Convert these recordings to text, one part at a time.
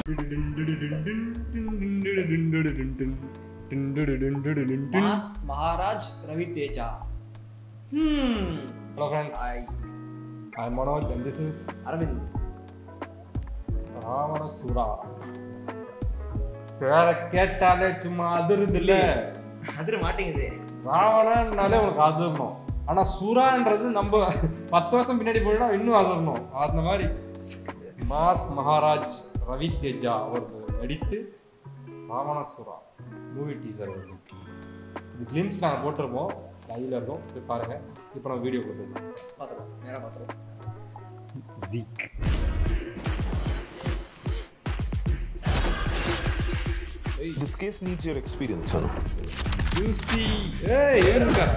Mass Maharaj Ravi Teja hmm hello friends I Manoj and this is Aravind Ravanasura பேரை கேட்டாலே சும்மா அதிருது இல்ல அதிர மாட்டேங்குது ராவணன்னாலே உனக்கு அதிரணும் ஆனா சூரான்றது நம்ம பத்து வருஷம் பின்னாடி போயிட்டா இன்னும் அதிரணும் அந்த மாதிரி மாஸ் மகாராஜ் ரவி தேஜா அவர்கள் நடித்து ராவண சூரா மூவி டீசர் வருது இது கிளிம்ஸ் நாங்கள் போட்டிருப்போம் லைவ்ல இருக்கும் போய் பாருங்க இப்போ நம்ம வீடியோ போயிருக்கோம் பார்த்துருவோம் நேராக பார்த்துருவோம் ஜீக் This case needs your experience, son. யூசி ஏய் ஏறுங்கடா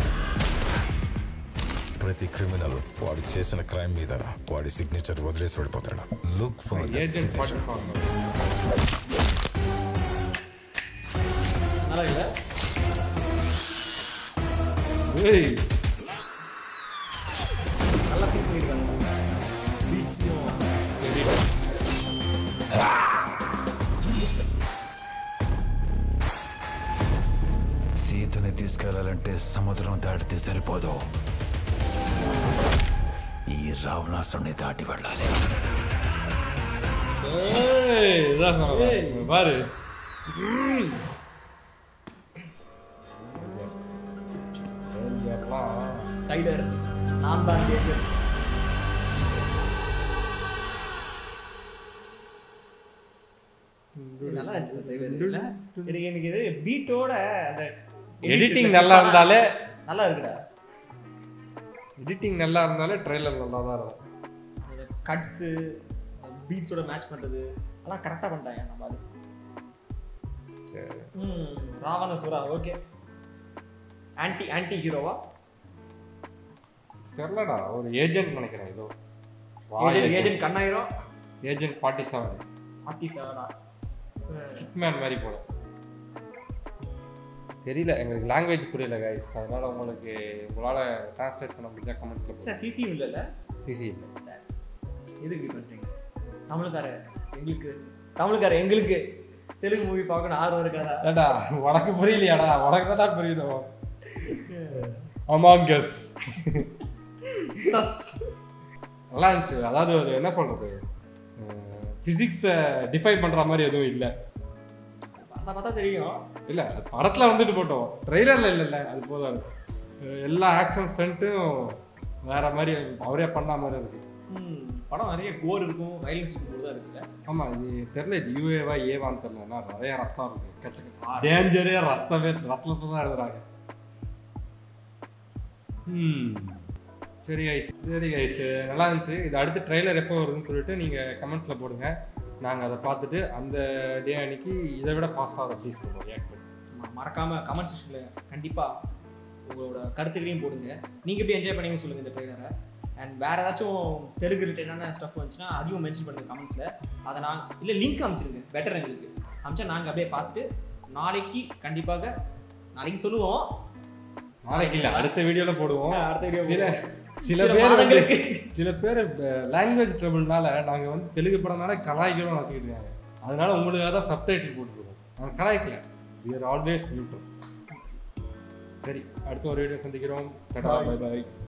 ప్రతి క్రిమినల్ వాడు చేసిన క్రైమ్ మీద వాడి సిగ్నేచర్ వదిలేసి వెళ్ళిపోతాడు లుక్ ఫర్ ஏஜென்ட் பாட்டு சாங் நல்லா இல்லை ஏய் நல்லா ஃபீல் பண்ணியிருக்காங்க பீட்ஸையும் సీతని తీసుకెళ్లాలంటే సముద్రం దాటితే సరిపోదు ఈ రావణాసుని దాటి వెళ్ళాలి ஏய் இதான் சொல்றேன் பாரு எல்லாம் ஸ்கைடர் நான் தான் கேட்கிறேன் இது நல்லா இருந்துச்சு இந்த trailer இல்ல? எனக்கு எனக்கு இது பீட்டோட அந்த எடிட்டிங் நல்லா இருந்தாலே நல்லா இருக்குடா எடிட்டிங் நல்லா இருந்தாலே ட்ரெய்லர் நல்லா தான் இருக்கும் அந்த கட்ஸு பீட்ஸோட மேட்ச் பண்ணுறது அதெல்லாம் கரெக்டாக பண்ணிட்டாங்க நம்ம அது சரி. ம் ராவண சூரா ஓகே ஆன்டி ஆன்டி ஹீரோவா தெரியலடா ஒரு ஏஜென்ட் நினைக்கிறேன் ஏதோ agent agent Kannayiram agent forty seven forty செவனா ஹிட்மேன் மாதிரி போல தெரியல எங்களுக்கு லாங்குவேஜ் புரியல கைஸ் அதனால உங்களுக்கு உங்களால் ட்ரான்ஸ்லேட் பண்ண முடிஞ்சா கமெண்ட்ஸில் சார் சிசியும் இல்லைல்ல சிசி இல்லை சார் எதுக்கு இப்படி பண்ணுறீங்க தமிழுக்கார எங்களுக்கு தமிழுக்கார எங்களுக்கு தெலுங்கு மூவி பார்க்கணும் ஆர்வம் இருக்காதா ஏடா உனக்கு புரியலையாடா உனக்கு தான் புரியணும் அமாங்கஸ் சஸ் நல்லா இருந்துச்சு அதாவது ஒரு என்ன சொல்றது ஃபிசிக்ஸை டிஃபைன் பண்ற மாதிரி எதுவும் இல்லை பார்த்தா பார்த்தா தெரியும் இல்லை படத்தில் வந்துட்டு போட்டோம் ட்ரெய்லரில் இல்லைல்ல அது போதும் அஹ் எல்லா ஆக்ஷன் ஸ்டண்ட்டும் வேற மாதிரி அவரே பண்ண மாதிரி இருக்கு ம், படம் நிறைய கோர் இருக்கும் வயலன்ஸ் இருக்கும் போது தான் இருக்குல்ல ஆமாம் இது தெரில இது யூஏவா ஏவான்னு தெரில ஏன்னா நிறைய ரத்தம் இருக்கு கச்சக்க டேஞ்சரே ரத்தமே ரத்தத்தை தான் எழுதுறாங்க ம் சரி கைஸ் சரி கைஸ் நல்லா இருந்துச்சு இது அடுத்து ட்ரெய்லர் எப்போ வருதுன்னு சொல்லிட்டு நீங்கள் கமெண்ட்டில் போடுங்க நாங்கள் அதை பார்த்துட்டு அந்த டே அன்னைக்கு இதை விட ஃபாஸ்ட்டாக அதை ப்ளீஸ் பண்ணுவோம் ரியாக்ட் பண்ணுவோம் ம- மறக்காம கமெண்ட் செக்ஷனில் கண்டிப்பாக உங்களோட கருத்துக்களையும் போடுங்க நீங்கள் எப்படி என்ஜாய் பண்ணீங்கன்னு சொல்லுங்கள் இந்த ட்ரெய்லரை அண்ட் வேறு ஏதாச்சும் தெலுங்கு ரிலேட்டடான ஸ்டஃப் வந்துச்சுன்னா அதையும் மென்ஷன் பண்ணுங்கள் கமெண்ட்ஸில் அதை நான் இல்லை லிங்க் அனுப்பிச்சிருங்க பெட்டர் எங்களுக்கு அமிச்சா நாங்கள் அப்படியே பார்த்துட்டு நாளைக்கு கண்டிப்பாக நாளைக்கு சொல்லுவோம் நாளைக்கு இல்லை அடுத்த வீடியோவில் போடுவோம் அடுத்த video சில போடுவோம். சில சில பேர் வந்து- மாதங்களுக்கு. சில பேர் லாங்குவேஜ் ட்ரபிள்னால நாங்கள் வந்து தெலுங்கு படம்னால கலாய்க்கிறோம் வச்சுக்கிட்டு இருக்காங்க அதனால உங்களுக்காக தான் சப்டைட்டில் போட்டுருக்கோம் நாங்கள் கலாய்க்கல we are ஆல்வேஸ் நியூட்ரல் சரி அடுத்த ஒரு வீடியோ சந்திக்கிறோம் Bye. Bye bye